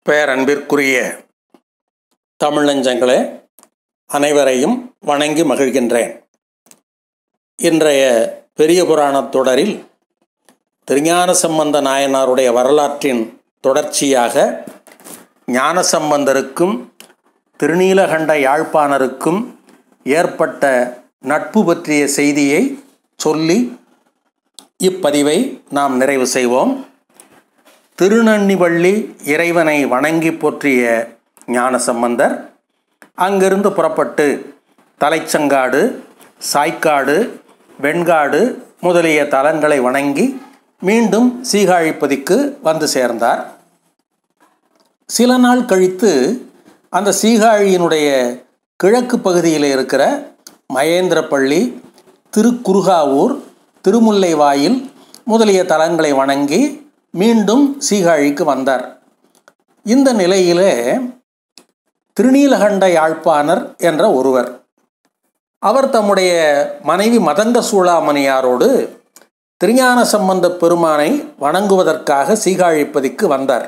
பேரன்பிற்குரிய தமிழஞ்சங்களே அனைவரையும் வணங்கி மகிழ்கின்றேன் இன்றைய பெரிய புராணத் தொடரில் திருஞான சம்பந்த நாயனாருடைய வரலாற்றின் தொடர்ச்சியாக ஞானசம்பந்தருக்கும் திருநீலகண்ட யாழ்ப்பாணருக்கும் ஏற்பட்ட நட்பு பற்றிய செய்தியை சொல்லி இப்பதிவை நாம் நிறைவு செய்வோம் திருநன்னிவள்ளி இறைவனை வணங்கி போற்றிய ஞானசம்பந்தர் அங்கிருந்து புறப்பட்டு தலைச்சங்காடு சாய்க்காடு வெண்காடு முதலிய தலங்களை வணங்கி மீண்டும் சீகாழிப்பதிக்கு வந்து சேர்ந்தார் சில நாள் கழித்து அந்த சீகாழியினுடைய கிழக்கு பகுதியில் இருக்கிற மகேந்திரப்பள்ளி திருக்குறுகாவூர் திருமுல்லைவாயில் முதலிய தலங்களை வணங்கி மீண்டும் சீகாழிக்கு வந்தார் இந்த நிலையிலே திருநீலகண்ட யாழ்ப்பாணர் என்ற ஒருவர் அவர் தம்முடைய மனைவி மதங்க சூளாமணியாரோடு திருஞான சம்பந்த பெருமானை வணங்குவதற்காக சீகாழிப்பதிக்கு வந்தார்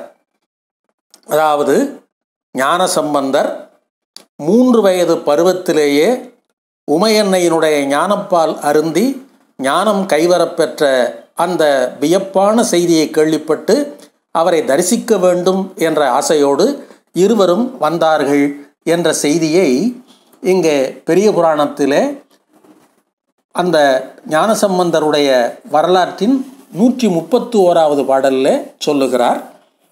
அதாவது ஞான சம்பந்தர் மூன்று வயது பருவத்திலேயே உமையன்னையினுடைய ஞானப்பால் அருந்தி ஞானம் கைவரப்பெற்ற அந்த வியப்பான செய்தியை கேள்விப்பட்டு அவரை தரிசிக்க வேண்டும் என்ற ஆசையோடு இருவரும் வந்தார்கள் என்ற செய்தியை இங்கே பெரிய புராணத்திலே அந்த ஞானசம்பந்தருடைய வரலாற்றின் நூற்றி முப்பத்து ஓராவது பாடலில் சொல்லுகிறார்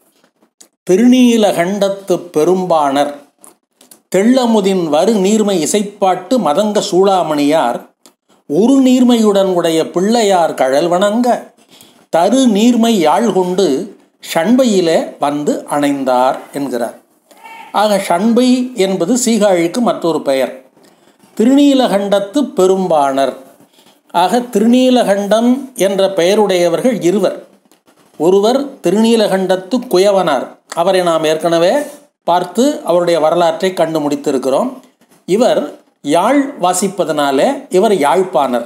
திருநீலகண்டத்து பெரும்பாணர் தெள்ளமுதின் வரு நீர்மை இசைப்பாட்டு மதங்க சூளாமணியார் ஒரு நீர்மையுடன் உடைய பிள்ளையார் கழல் வணங்க தரு நீர்மை யாழ் கொண்டு ஷண்பையிலே வந்து அணைந்தார் என்கிறார் ஆக ஷண்பை என்பது சீகாழிக்கு மற்றொரு பெயர் திருநீலகண்டத்து பெரும்பாணர் ஆக திருநீலகண்டம் என்ற பெயருடையவர்கள் இருவர் ஒருவர் திருநீலகண்டத்து குயவனார் அவரை நாம் ஏற்கனவே பார்த்து அவருடைய வரலாற்றை கண்டு முடித்திருக்கிறோம் இவர் யாழ் வாசிப்பதனாலே இவர் யாழ்ப்பாணர்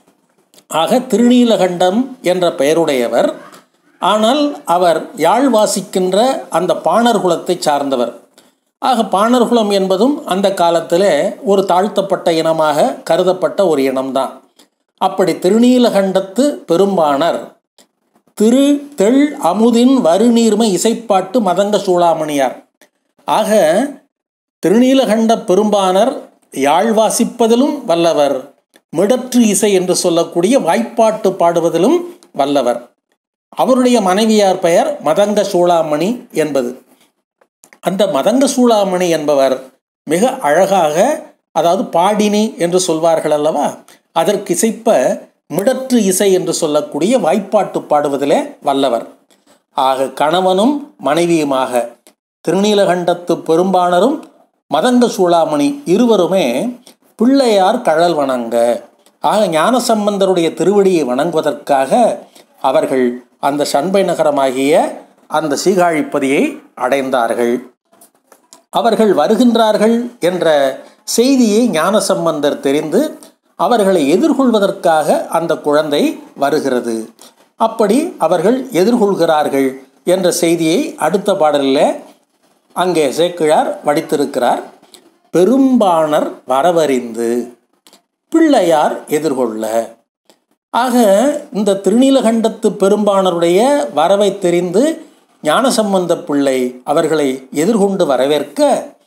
ஆக திருநீலகண்டம் என்ற பெயருடையவர் ஆனால் அவர் யாழ் வாசிக்கின்ற அந்த பாணர் குலத்தை சார்ந்தவர் ஆக பாணர்குலம் என்பதும் அந்த காலத்தில் ஒரு தாழ்த்தப்பட்ட இனமாக கருதப்பட்ட ஒரு இனம்தான் அப்படி திருநீலகண்டத்து பெரும்பாணர் திரு தெள் அமுதின் வருநீர்மை இசைப்பாட்டு மதங்க சூளாமணியார் ஆக திருநீலகண்ட பெரும்பாணர் யாழ் வாசிப்பதிலும் வல்லவர் மிடற்று இசை என்று சொல்லக்கூடிய வாய்ப்பாட்டு பாடுவதிலும் வல்லவர் அவருடைய மனைவியார் பெயர் மதங்க சூளாமணி என்பது அந்த மதங்க சூளாமணி என்பவர் மிக அழகாக அதாவது பாடினி என்று சொல்வார்கள் அல்லவா அதற்கு இசைப்ப மிடற்று இசை என்று சொல்லக்கூடிய வாய்ப்பாட்டு பாடுவதிலே வல்லவர் ஆக கணவனும் மனைவியுமாக திருநீலகண்டத்து பெரும்பாணரும் மதங்க சூளாமணி இருவருமே பிள்ளையார் கழல் வணங்க ஆக ஞானசம்பந்தருடைய திருவடியை வணங்குவதற்காக அவர்கள் அந்த சண்பை நகரமாகிய அந்த சீகாழிப்பதியை அடைந்தார்கள் அவர்கள் வருகின்றார்கள் என்ற செய்தியை ஞானசம்பந்தர் தெரிந்து அவர்களை எதிர்கொள்வதற்காக அந்த குழந்தை வருகிறது அப்படி அவர்கள் எதிர்கொள்கிறார்கள் என்ற செய்தியை அடுத்த பாடலில் அங்கே சேக்கிழார் வடித்திருக்கிறார் பெரும்பாணர் வரவறிந்து பிள்ளையார் எதிர்கொள்ள ஆக இந்த திருநீலகண்டத்து பெரும்பாணருடைய வரவை தெரிந்து ஞானசம்பந்த பிள்ளை அவர்களை எதிர்கொண்டு வரவேற்க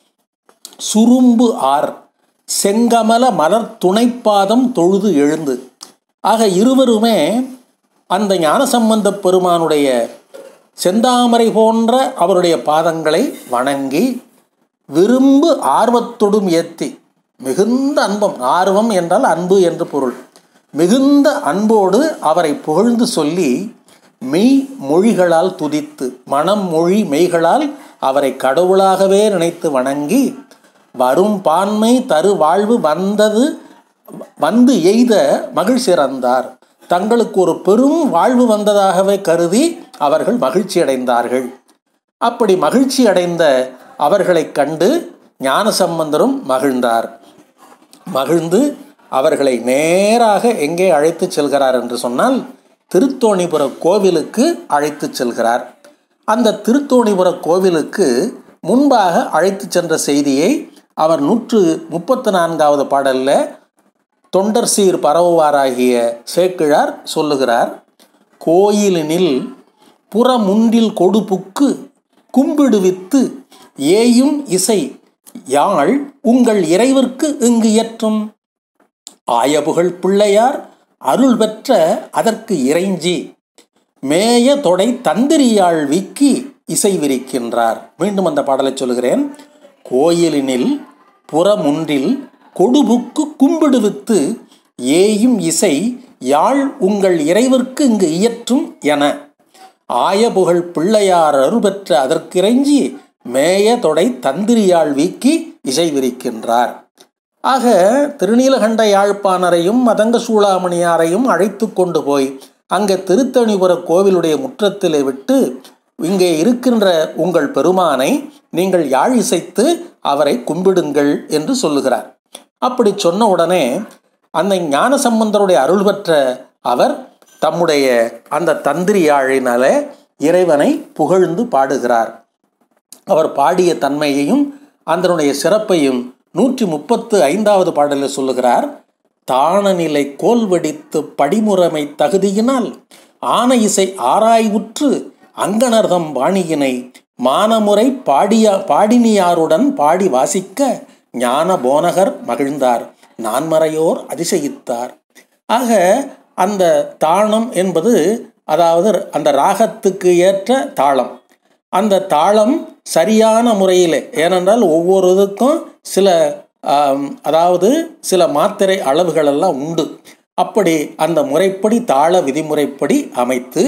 சுரும்பு ஆர் செங்கமல மலர் துணைப்பாதம் தொழுது எழுந்து ஆக இருவருமே அந்த ஞானசம்பந்த பெருமானுடைய செந்தாமரை போன்ற அவருடைய பாதங்களை வணங்கி விரும்பு ஆர்வத்தொடும் ஏத்தி மிகுந்த அன்பம் ஆர்வம் என்றால் அன்பு என்று பொருள் மிகுந்த அன்போடு அவரை புகழ்ந்து சொல்லி மெய் மொழிகளால் துதித்து மனம் மொழி மெய்களால் அவரை கடவுளாகவே நினைத்து வணங்கி வரும் பான்மை தரு வாழ்வு வந்தது வந்து எய்த மகிழ் சிறந்தார் தங்களுக்கு ஒரு பெரும் வாழ்வு வந்ததாகவே கருதி அவர்கள் மகிழ்ச்சி அடைந்தார்கள் அப்படி மகிழ்ச்சி அடைந்த அவர்களை கண்டு ஞானசம்பந்தரும் மகிழ்ந்தார் மகிழ்ந்து அவர்களை நேராக எங்கே அழைத்து செல்கிறார் என்று சொன்னால் திருத்தோணிபுர கோவிலுக்கு அழைத்து செல்கிறார் அந்த திருத்தோணிபுர கோவிலுக்கு முன்பாக அழைத்து சென்ற செய்தியை அவர் நூற்று முப்பத்து நான்காவது பாடலில் தொண்டர் சீர் பரவுவாராகிய சேக்கிழார் சொல்லுகிறார் கோயிலினில் புறமுன்றில் கொடுப்புக்கு கும்பிடுவித்து ஏயும் இசை யாழ் உங்கள் இறைவர்க்கு இங்கு இயற்றும் ஆயபுகழ் பிள்ளையார் அருள் பெற்ற அதற்கு இறைஞ்சி மேய தொடை தந்திரியாள் வீக்கி இசை விரிக்கின்றார் மீண்டும் அந்த பாடலை சொல்கிறேன் கோயிலினில் புறமுன்றில் கொடுபுக்கு கும்பிடுவித்து ஏயும் இசை யாழ் உங்கள் இறைவர்க்கு இங்கு இயற்றும் என ஆயபுகழ் பிள்ளையார் அருபெற்ற அதற்கிறைஞ்சி மேய தொடை தந்திரியாள் வீக்கி இசை விரிக்கின்றார் ஆக திருநீலகண்ட யாழ்ப்பாணரையும் மதங்க சூளாமணியாரையும் அழைத்து கொண்டு போய் அங்கே திருத்தணிபுர கோவிலுடைய முற்றத்திலே விட்டு இங்கே இருக்கின்ற உங்கள் பெருமானை நீங்கள் யாழ் இசைத்து அவரை கும்பிடுங்கள் என்று சொல்லுகிறார் அப்படி சொன்ன உடனே அந்த ஞான சம்பந்தருடைய அருள் பெற்ற அவர் தம்முடைய அந்த தந்திரி யாழினால இறைவனை புகழ்ந்து பாடுகிறார் அவர் பாடிய தன்மையையும் அதனுடைய சிறப்பையும் நூற்றி முப்பத்து ஐந்தாவது பாடலில் சொல்லுகிறார் தானநிலை கோல் வெடித்து படிமுறைமை தகுதியினால் ஆன இசை ஆராய்வுற்று அங்கனர்தம் வாணியினை மானமுறை பாடிய பாடினியாருடன் பாடி வாசிக்க ஞான போனகர் மகிழ்ந்தார் நான்மறையோர் அதிசயித்தார் ஆக அந்த தாளம் என்பது அதாவது அந்த ராகத்துக்கு ஏற்ற தாளம் அந்த தாளம் சரியான முறையில் ஏனென்றால் ஒவ்வொரு இதுக்கும் சில அதாவது சில மாத்திரை அளவுகளெல்லாம் உண்டு அப்படி அந்த முறைப்படி தாள விதிமுறைப்படி அமைத்து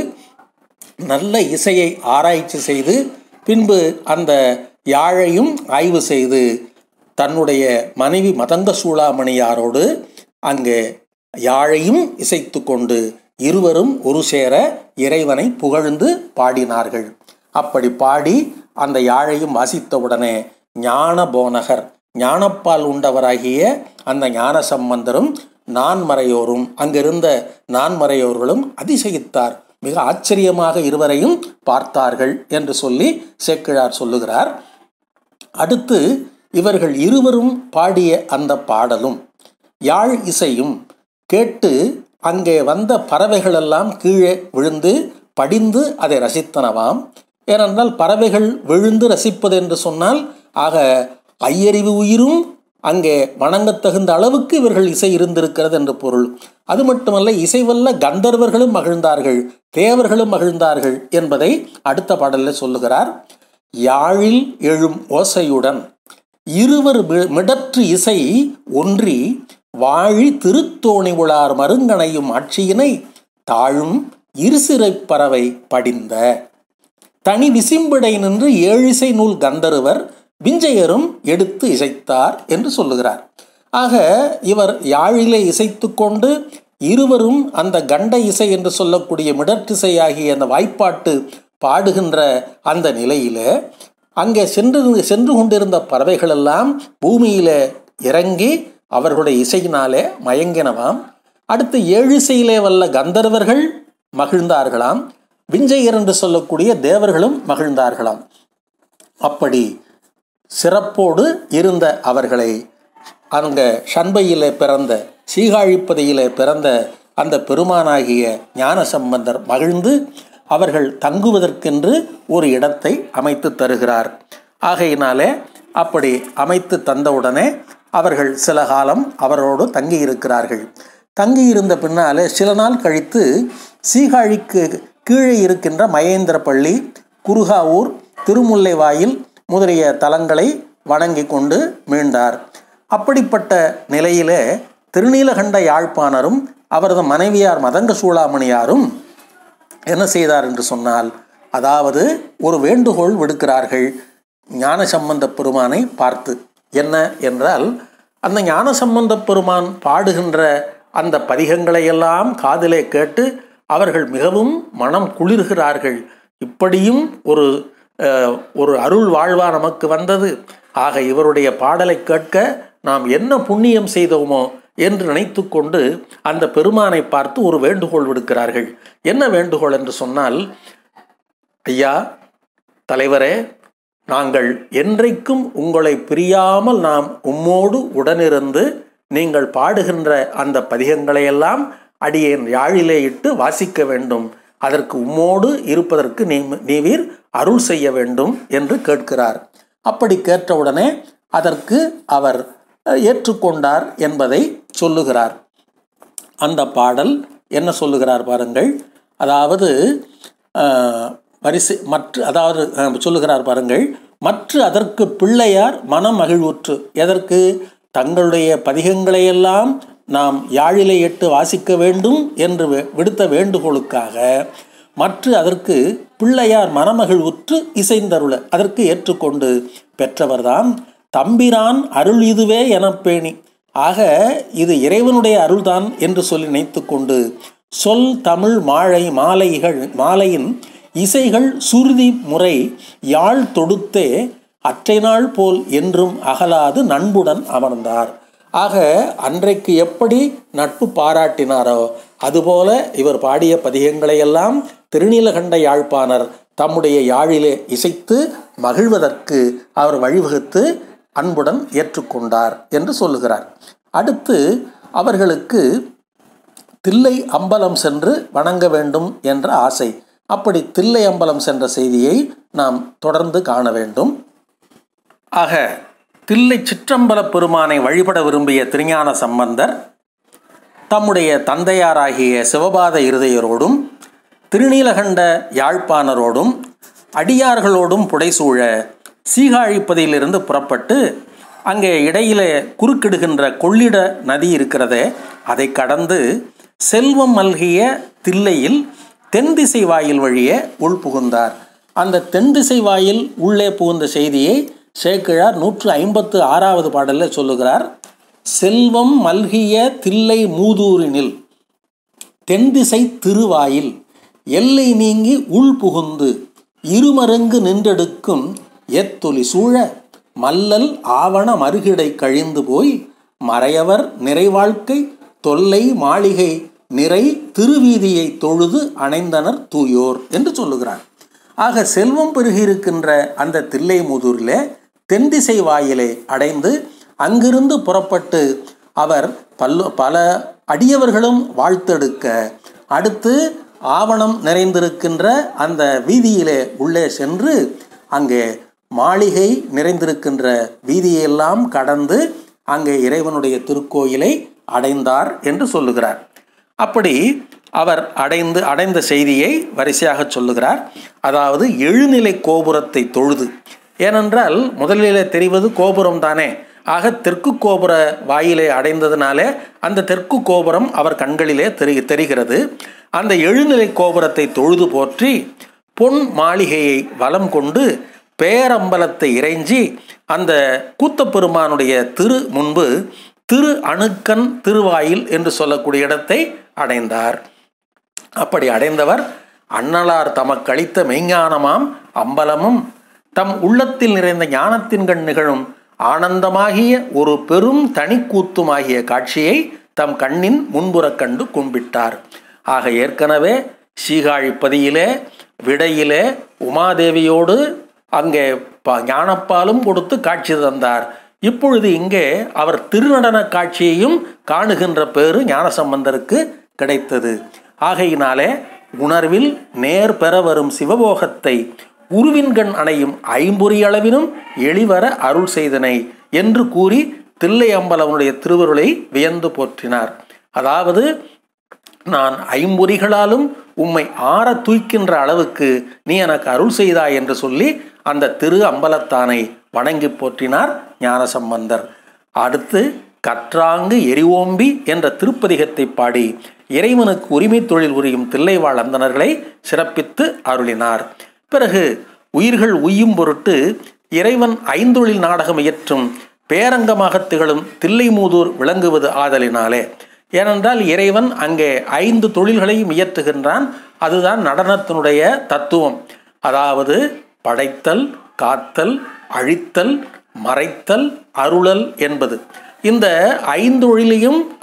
நல்ல இசையை ஆராய்ச்சி செய்து பின்பு அந்த யாழையும் ஆய்வு செய்து தன்னுடைய மனைவி மதங்க சூளாமணியாரோடு அங்கே யாழையும் இசைத்து கொண்டு இருவரும் ஒரு சேர இறைவனை புகழ்ந்து பாடினார்கள் அப்படி பாடி அந்த யாழையும் வாசித்தவுடனே ஞான போனகர் ஞானப்பால் உண்டவராகிய அந்த ஞான சம்பந்தரும் நான்மறையோரும் அங்கிருந்த நான்மறையோர்களும் அதிசயித்தார் மிக ஆச்சரியமாக இருவரையும் பார்த்தார்கள் என்று சொல்லி சேக்கிழார் சொல்லுகிறார் அடுத்து இவர்கள் இருவரும் பாடிய அந்த பாடலும் யாழ் இசையும் கேட்டு அங்கே வந்த பறவைகளெல்லாம் கீழே விழுந்து படிந்து அதை ரசித்தனவாம் ஏனென்றால் பறவைகள் விழுந்து ரசிப்பது என்று சொன்னால் ஆக ஐயறிவு உயிரும் அங்கே வணங்கத்தகுந்த அளவுக்கு இவர்கள் இசை இருந்திருக்கிறது என்று பொருள் அது மட்டுமல்ல இசைவல்ல கந்தர்வர்களும் மகிழ்ந்தார்கள் தேவர்களும் மகிழ்ந்தார்கள் என்பதை அடுத்த பாடலில் சொல்லுகிறார் யாழில் எழும் ஓசையுடன் இருவர் மிடற்று இசை ஒன்றி வாழி திருத்தோணி உளார் மருங்கனையும் ஆட்சியினை தாழும் இருசிறை பறவை படிந்த தனி விசிம்பிடை நின்று ஏழிசை நூல் கந்தருவர் விஞ்சையரும் எடுத்து இசைத்தார் என்று சொல்லுகிறார் ஆக இவர் யாழிலே இசைத்து கொண்டு இருவரும் அந்த கண்ட இசை என்று சொல்லக்கூடிய மிடற்றிசையாகிய அந்த வாய்ப்பாட்டு பாடுகின்ற அந்த நிலையில அங்கே சென்று சென்று கொண்டிருந்த பறவைகளெல்லாம் பூமியில இறங்கி அவர்களுடைய இசையினாலே மயங்கினவாம் அடுத்து ஏழிசையிலே வல்ல கந்தர்வர்கள் மகிழ்ந்தார்களாம் விஞ்சையர் என்று சொல்லக்கூடிய தேவர்களும் மகிழ்ந்தார்களாம் அப்படி சிறப்போடு இருந்த அவர்களை அங்கே ஷண்பையிலே பிறந்த சீகாழிப்பதியிலே பிறந்த அந்த பெருமானாகிய ஞான சம்பந்தர் மகிழ்ந்து அவர்கள் தங்குவதற்கென்று ஒரு இடத்தை அமைத்து தருகிறார் ஆகையினாலே அப்படி அமைத்து தந்தவுடனே அவர்கள் சில காலம் அவரோடு தங்கியிருக்கிறார்கள் தங்கியிருந்த பின்னாலே சில நாள் கழித்து சீகாழிக்கு கீழே இருக்கின்ற மகேந்திரப்பள்ளி குருகாவூர் திருமுல்லைவாயில் முதலிய தலங்களை வணங்கி கொண்டு மீண்டார் அப்படிப்பட்ட நிலையிலே திருநீலகண்ட யாழ்ப்பாணரும் அவரது மனைவியார் மதங்க சூளாமணியாரும் என்ன செய்தார் என்று சொன்னால் அதாவது ஒரு வேண்டுகோள் விடுக்கிறார்கள் ஞான சம்பந்த பெருமானை பார்த்து என்ன என்றால் அந்த ஞான சம்பந்த பெருமான் பாடுகின்ற அந்த பதிகங்களையெல்லாம் காதிலே கேட்டு அவர்கள் மிகவும் மனம் குளிர்கிறார்கள் இப்படியும் ஒரு ஒரு அருள் வாழ்வா நமக்கு வந்தது ஆக இவருடைய பாடலை கேட்க நாம் என்ன புண்ணியம் செய்தோமோ என்று நினைத்து கொண்டு அந்த பெருமானை பார்த்து ஒரு வேண்டுகோள் விடுக்கிறார்கள் என்ன வேண்டுகோள் என்று சொன்னால் ஐயா தலைவரே நாங்கள் என்றைக்கும் உங்களை பிரியாமல் நாம் உம்மோடு உடனிருந்து நீங்கள் பாடுகின்ற அந்த பதிகங்களையெல்லாம் அடியேன் யாழிலே இட்டு வாசிக்க வேண்டும் அதற்கு உம்மோடு இருப்பதற்கு நீ நீவீர் அருள் செய்ய வேண்டும் என்று கேட்கிறார் அப்படி கேட்டவுடனே அதற்கு அவர் ஏற்றுக்கொண்டார் என்பதை சொல்லுகிறார் அந்த பாடல் என்ன சொல்லுகிறார் பாருங்கள் அதாவது வரிசை மற்ற அதாவது சொல்லுகிறார் பாருங்கள் மற்ற அதற்கு பிள்ளையார் மனம் மகிழ்வுற்று எதற்கு தங்களுடைய பதிகங்களையெல்லாம் நாம் யாழிலை எட்டு வாசிக்க வேண்டும் என்று விடுத்த வேண்டுகோளுக்காக மற்ற அதற்கு பிள்ளையார் மனமகிழ்வுற்று இசைந்தருள அதற்கு ஏற்றுக்கொண்டு பெற்றவர்தான் தம்பிரான் அருள் இதுவே எனப்பேணி ஆக இது இறைவனுடைய அருள்தான் என்று சொல்லி நினைத்து கொண்டு சொல் தமிழ் மாழை மாலைகள் மாலையின் இசைகள் சுருதி முறை யாழ் தொடுத்தே அற்றை நாள் போல் என்றும் அகலாது நண்புடன் அமர்ந்தார் ஆக அன்றைக்கு எப்படி நட்பு பாராட்டினாரோ அதுபோல இவர் பாடிய பதிகங்களையெல்லாம் திருநீலகண்ட யாழ்ப்பாணர் தம்முடைய யாழிலே இசைத்து மகிழ்வதற்கு அவர் வழிவகுத்து அன்புடன் ஏற்றுக்கொண்டார் என்று சொல்லுகிறார் அடுத்து அவர்களுக்கு தில்லை அம்பலம் சென்று வணங்க வேண்டும் என்ற ஆசை அப்படி தில்லை அம்பலம் சென்ற செய்தியை நாம் தொடர்ந்து காண வேண்டும் ஆக தில்லை சிற்றம்பல பெருமானை வழிபட விரும்பிய திருஞான சம்பந்தர் தம்முடைய தந்தையாராகிய சிவபாத இருதயரோடும் திருநீலகண்ட யாழ்ப்பாணரோடும் அடியார்களோடும் புடைசூழ சீகாழிப்பதியிலிருந்து புறப்பட்டு அங்கே இடையிலே குறுக்கிடுகின்ற கொள்ளிட நதி இருக்கிறதே அதை கடந்து செல்வம் மல்கிய தில்லையில் தென் திசை வாயில் வழியே உள்புகுந்தார் அந்த தென் திசை வாயில் உள்ளே புகுந்த செய்தியை சேக்கிழார் நூற்று ஐம்பத்து ஆறாவது பாடலில் சொல்லுகிறார் செல்வம் மல்கிய தில்லை மூதூரினில் தென்திசை திருவாயில் எல்லை நீங்கி உள் புகுந்து இருமருங்கு நின்றெடுக்கும் எத்தொலி சூழ மல்லல் ஆவண மறுகிடை கழிந்து போய் மறையவர் நிறைவாழ்க்கை தொல்லை மாளிகை நிறை திருவீதியை தொழுது அணைந்தனர் தூயோர் என்று சொல்லுகிறார் ஆக செல்வம் பெருகியிருக்கின்ற அந்த தில்லை முதூரில் தென்திசை வாயிலை அடைந்து அங்கிருந்து புறப்பட்டு அவர் பல்லு பல அடியவர்களும் வாழ்த்தெடுக்க அடுத்து ஆவணம் நிறைந்திருக்கின்ற அந்த வீதியிலே உள்ளே சென்று அங்கே மாளிகை நிறைந்திருக்கின்ற வீதியெல்லாம் கடந்து அங்கே இறைவனுடைய திருக்கோயிலை அடைந்தார் என்று சொல்லுகிறார் அப்படி அவர் அடைந்து அடைந்த செய்தியை வரிசையாக சொல்லுகிறார் அதாவது எழுநிலை கோபுரத்தை தொழுது ஏனென்றால் முதலிலே தெரிவது கோபுரம் தானே ஆக தெற்கு கோபுர வாயிலை அடைந்ததுனாலே அந்த தெற்கு கோபுரம் அவர் கண்களிலே தெரி தெரிகிறது அந்த எழுநிலை கோபுரத்தை தொழுது போற்றி பொன் மாளிகையை வலம் கொண்டு பேரம்பலத்தை இறைஞ்சி அந்த கூத்தப்பெருமானுடைய திரு முன்பு திரு அணுக்கன் திருவாயில் என்று சொல்லக்கூடிய இடத்தை அடைந்தார் அப்படி அடைந்தவர் அன்னலார் தமக்களித்த மெய்ஞானமாம் அம்பலமும் தம் உள்ளத்தில் நிறைந்த ஞானத்தின் கண் நிகழும் ஆனந்தமாகிய ஒரு பெரும் தனிக்கூத்துமாகிய காட்சியை தம் கண்ணின் முன்புறக் கண்டு கும்பிட்டார் ஆக ஏற்கனவே சீகாழிப்பதியிலே விடையிலே உமாதேவியோடு அங்கே ப ஞானப்பாலும் கொடுத்து காட்சி தந்தார் இப்பொழுது இங்கே அவர் திருநடன காட்சியையும் காணுகின்ற பேரு ஞானசம்பந்தருக்கு கிடைத்தது ஆகையினாலே உணர்வில் நேர் பெற வரும் சிவபோகத்தை உருவின்கண் அணையும் ஐம்பொறி அளவினும் எளிவர அருள் செய்தனை என்று கூறி தில்லை அம்பலவனுடைய திருவருளை வியந்து போற்றினார் அதாவது நான் ஐம்பொறிகளாலும் உம்மை ஆற தூய்க்கின்ற அளவுக்கு நீ எனக்கு அருள் செய்தாய் என்று சொல்லி அந்த திரு அம்பலத்தானை வணங்கி போற்றினார் ஞானசம்பந்தர் அடுத்து கற்றாங்கு எரிவோம்பி என்ற திருப்பதிகத்தை பாடி இறைவனுக்கு உரிமை தொழில் புரியும் தில்லைவாழ் அந்தணர்களை சிறப்பித்து அருளினார் பிறகு உயிர்கள் உய்யும் பொருட்டு இறைவன் ஐந்தொழில் நாடகம் இயற்றும் பேரங்கமாக திகழும் தில்லைமூதூர் விளங்குவது ஆதலினாலே ஏனென்றால் இறைவன் அங்கே ஐந்து தொழில்களையும் இயற்றுகின்றான் அதுதான் நடனத்தினுடைய தத்துவம் அதாவது படைத்தல் காத்தல் அழித்தல் மறைத்தல் அருளல் என்பது இந்த ஐந்தொழிலையும் அவர்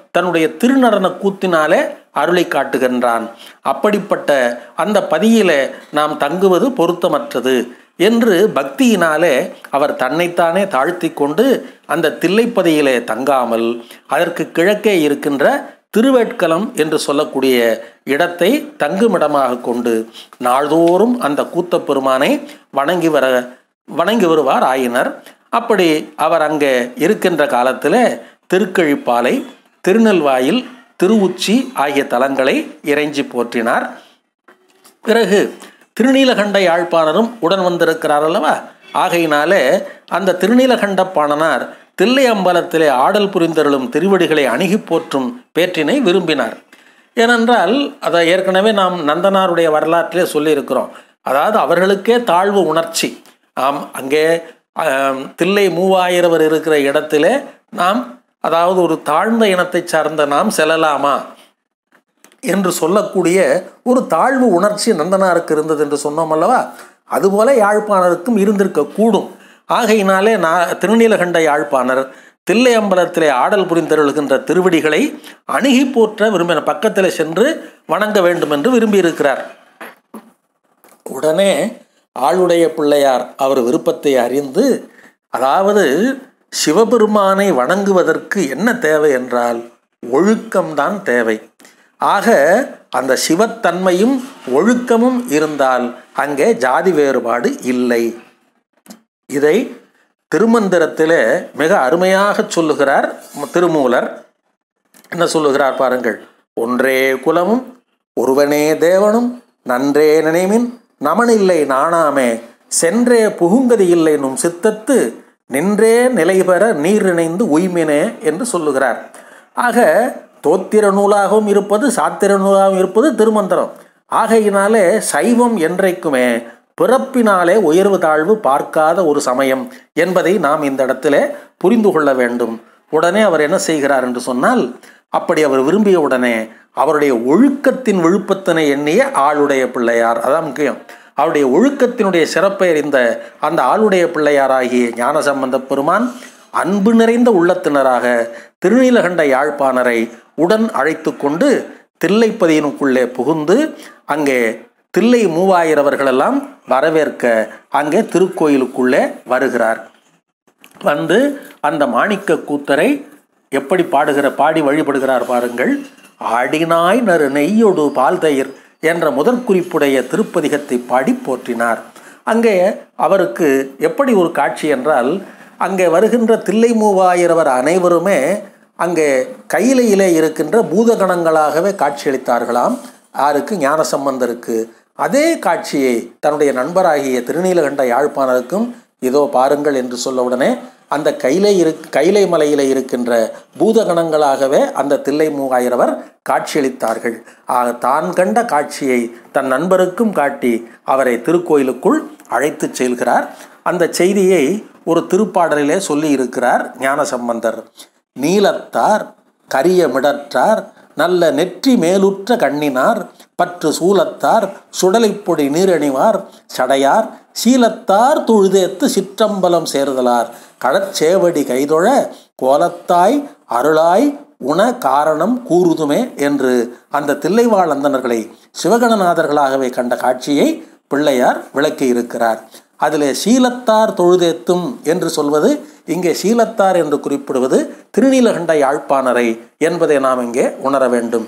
தன்னுடைய திருநடன கூத்தினாலே அருளை காட்டுகின்றான் அப்படிப்பட்ட அந்த பதியிலே நாம் தங்குவது பொருத்தமற்றது என்று பக்தியினாலே அவர் தன்னைத்தானே தாழ்த்தி கொண்டு அந்த தில்லைப்பதியிலே தங்காமல் அதற்கு கிழக்கே இருக்கின்ற திருவேட்கலம் என்று சொல்லக்கூடிய இடத்தை தங்குமிடமாக கொண்டு நாள்தோறும் அந்த கூத்தப் பெருமானை வணங்கி வர வணங்கி வருவார் ஆயினர் அப்படி அவர் அங்கே இருக்கின்ற காலத்தில் திருக்கழிப்பாலை திருநெல்வாயில் திருவுச்சி ஆகிய தலங்களை இறைஞ்சி போற்றினார் பிறகு திருநீலகண்ட யாழ்ப்பாணரும் உடன் வந்திருக்கிறார் அல்லவா ஆகையினாலே அந்த திருநீலகண்ட பாணனார் தில்லை அம்பலத்திலே ஆடல் புரிந்தருளும் திருவடிகளை அணுகி போற்றும் பேற்றினை விரும்பினார் ஏனென்றால் அதை ஏற்கனவே நாம் நந்தனாருடைய வரலாற்றிலே சொல்லியிருக்கிறோம் அதாவது அவர்களுக்கே தாழ்வு உணர்ச்சி ஆம் அங்கே ஆம், தில்லை மூவாயிரவர் இருக்கிற இடத்திலே நாம் அதாவது ஒரு தாழ்ந்த இனத்தை சார்ந்த நாம் செல்லலாமா என்று சொல்லக்கூடிய ஒரு தாழ்வு உணர்ச்சி நந்தனாருக்கு இருந்தது என்று சொன்னோம் அல்லவா அதுபோல யாழ்ப்பாணருக்கும் இருந்திருக்க கூடும் ஆகையினாலே நான் திருநீலகண்ட யாழ்ப்பாணர் தில்லை அம்பலத்திலே ஆடல் புரிந்தருள்கின்ற திருவடிகளை அணுகி போற்ற விரும்பின பக்கத்தில் சென்று வணங்க வேண்டும் என்று விரும்பியிருக்கிறார் உடனே ஆளுடைய பிள்ளையார் அவர் விருப்பத்தை அறிந்து அதாவது சிவபெருமானை வணங்குவதற்கு என்ன தேவை என்றால் ஒழுக்கம்தான் தேவை ஆக அந்த சிவத்தன்மையும் ஒழுக்கமும் இருந்தால் அங்கே ஜாதி வேறுபாடு இல்லை இதை திருமந்திரத்திலே மிக அருமையாக சொல்லுகிறார் திருமூலர் என்ன சொல்லுகிறார் பாருங்கள் ஒன்றே குலமும் ஒருவனே தேவனும் நன்றே நினைமின் நமனில்லை நாணாமே சென்றே புகுங்கதி இல்லை நும் சித்தத்து நின்றே நிலைபெற நீர் இணைந்து உய்மினே என்று சொல்லுகிறார் ஆக தோத்திர நூலாகவும் இருப்பது சாத்திர நூலாகவும் இருப்பது திருமந்திரம் ஆகையினாலே சைவம் என்றைக்குமே பிறப்பினாலே உயர்வு தாழ்வு பார்க்காத ஒரு சமயம் என்பதை நாம் இந்த இடத்திலே புரிந்து கொள்ள வேண்டும் உடனே அவர் என்ன செய்கிறார் என்று சொன்னால் அப்படி அவர் விரும்பிய உடனே அவருடைய ஒழுக்கத்தின் விழுப்பத்தினை எண்ணிய ஆளுடைய பிள்ளையார் அதான் முக்கியம் அவருடைய ஒழுக்கத்தினுடைய சிறப்பை அறிந்த அந்த ஆளுடைய பிள்ளையாராகிய ஞானசம்பந்த பெருமான் அன்பு நிறைந்த உள்ளத்தினராக திருநீலகண்ட யாழ்ப்பாணரை உடன் அழைத்து கொண்டு தில்லைப்பதியினுக்குள்ளே புகுந்து அங்கே தில்லை மூவாயிரவர்களெல்லாம் வரவேற்க அங்கே திருக்கோயிலுக்குள்ளே வருகிறார் வந்து அந்த மாணிக்க கூத்தரை எப்படி பாடுகிற பாடி வழிபடுகிறார் பாருங்கள் ஆடினாய் நறு நெய்யொடு பால் தயிர் என்ற முதற்குறிப்புடைய திருப்பதிகத்தை பாடி போற்றினார் அங்கே அவருக்கு எப்படி ஒரு காட்சி என்றால் அங்கே வருகின்ற தில்லை மூவாயிரவர் அனைவருமே அங்கே கையிலையிலே இருக்கின்ற பூதகணங்களாகவே காட்சியளித்தார்களாம் யாருக்கு ஞானசம்பந்தருக்கு அதே காட்சியை தன்னுடைய நண்பராகிய திருநீலகண்ட யாழ்ப்பாணருக்கும் இதோ பாருங்கள் என்று சொல்ல உடனே அந்த கைலை இரு கைலை மலையிலே இருக்கின்ற பூதகணங்களாகவே அந்த தில்லை மூவாயிரவர் காட்சியளித்தார்கள் ஆக தான் கண்ட காட்சியை தன் நண்பருக்கும் காட்டி அவரை திருக்கோயிலுக்குள் அழைத்து செல்கிறார் அந்த செய்தியை ஒரு திருப்பாடலிலே சொல்லி இருக்கிறார் ஞானசம்பந்தர் நீலத்தார் கரிய மிடற்றார் நல்ல நெற்றி மேலுற்ற கண்ணினார் பற்று சூலத்தார் சுடலைப்பொடி நீரணிவார் சடையார் சீலத்தார் துழுதேத்து சிற்றம்பலம் சேர்தலார் கடற்சேவடி கைதொழ கோலத்தாய் அருளாய் உண காரணம் கூறுதுமே என்று அந்த தில்லைவாழ் அந்தணர்களை சிவகணநாதர்களாகவே கண்ட காட்சியை பிள்ளையார் விளக்கி இருக்கிறார் அதிலே சீலத்தார் தொழுதேத்தும் என்று சொல்வது இங்கே சீலத்தார் என்று குறிப்பிடுவது திருநீலகண்ட யாழ்ப்பாணரை என்பதை நாம் இங்கே உணர வேண்டும்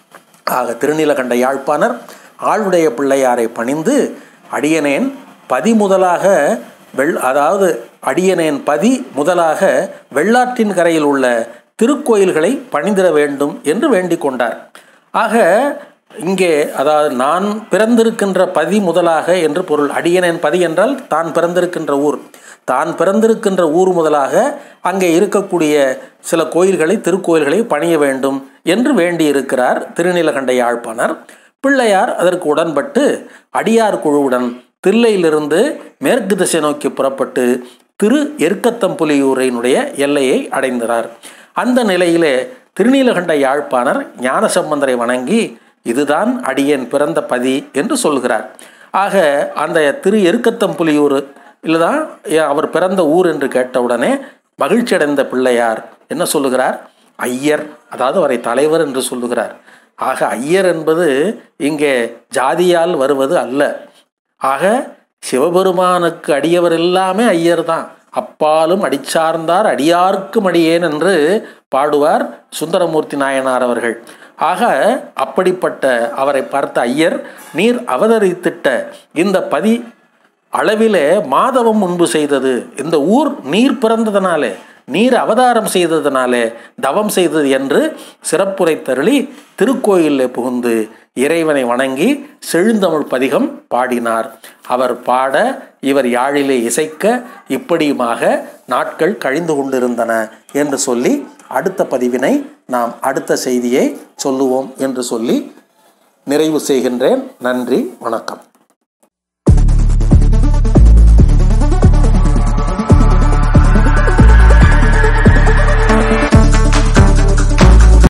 ஆக திருநீலகண்ட யாழ்ப்பாணர் ஆளுடைய பிள்ளையாரை பணிந்து அடியனேன் பதி முதலாக வெள் அதாவது அடியனேன் பதி முதலாக வெள்ளாற்றின் கரையில் உள்ள திருக்கோயில்களை பணிந்திட வேண்டும் என்று வேண்டிக் கொண்டார் ஆக இங்கே அதாவது நான் பிறந்திருக்கின்ற பதி முதலாக என்று பொருள் அடியனேன் பதி என்றால் தான் பிறந்திருக்கின்ற ஊர் தான் பிறந்திருக்கின்ற ஊர் முதலாக அங்கே இருக்கக்கூடிய சில கோயில்களை திருக்கோயில்களை பணிய வேண்டும் என்று வேண்டியிருக்கிறார் திருநீலகண்ட யாழ்ப்பாணர் பிள்ளையார் அதற்கு உடன்பட்டு அடியார் குழுவுடன் தில்லையிலிருந்து மேற்கு திசை நோக்கி புறப்பட்டு திரு எருக்கத்தம்புலியூரினுடைய எல்லையை அடைந்தார் அந்த நிலையிலே திருநீலகண்ட யாழ்ப்பாணர் ஞானசம்பந்தரை வணங்கி இதுதான் அடியேன் பிறந்த பதி என்று சொல்கிறார் ஆக அந்த திரு எருக்கத்தம்புலியூர் இல்லைதான் அவர் பிறந்த ஊர் என்று கேட்டவுடனே மகிழ்ச்சி அடைந்த பிள்ளையார் என்ன சொல்லுகிறார் ஐயர் அதாவது அவரை தலைவர் என்று சொல்லுகிறார் ஆக ஐயர் என்பது இங்கே ஜாதியால் வருவது அல்ல ஆக சிவபெருமானுக்கு அடியவர் எல்லாமே ஐயர் தான் அப்பாலும் அடிச்சார்ந்தார் அடியார்க்கும் அடியேன் என்று பாடுவார் சுந்தரமூர்த்தி நாயனார் அவர்கள் ஆக அப்படிப்பட்ட அவரை பார்த்த ஐயர் நீர் அவதரித்திட்ட இந்த பதி அளவிலே மாதவம் முன்பு செய்தது இந்த ஊர் நீர் பிறந்ததனாலே நீர் அவதாரம் செய்ததனாலே தவம் செய்தது என்று சிறப்புரை தருளி திருக்கோயிலில் புகுந்து இறைவனை வணங்கி செழுந்தமிழ் பதிகம் பாடினார் அவர் பாட இவர் யாழிலே இசைக்க இப்படியுமாக நாட்கள் கழிந்து கொண்டிருந்தன என்று சொல்லி அடுத்த பதிவினை நாம் அடுத்த செய்தியை சொல்லுவோம் என்று சொல்லி நிறைவு செய்கின்றேன் நன்றி வணக்கம்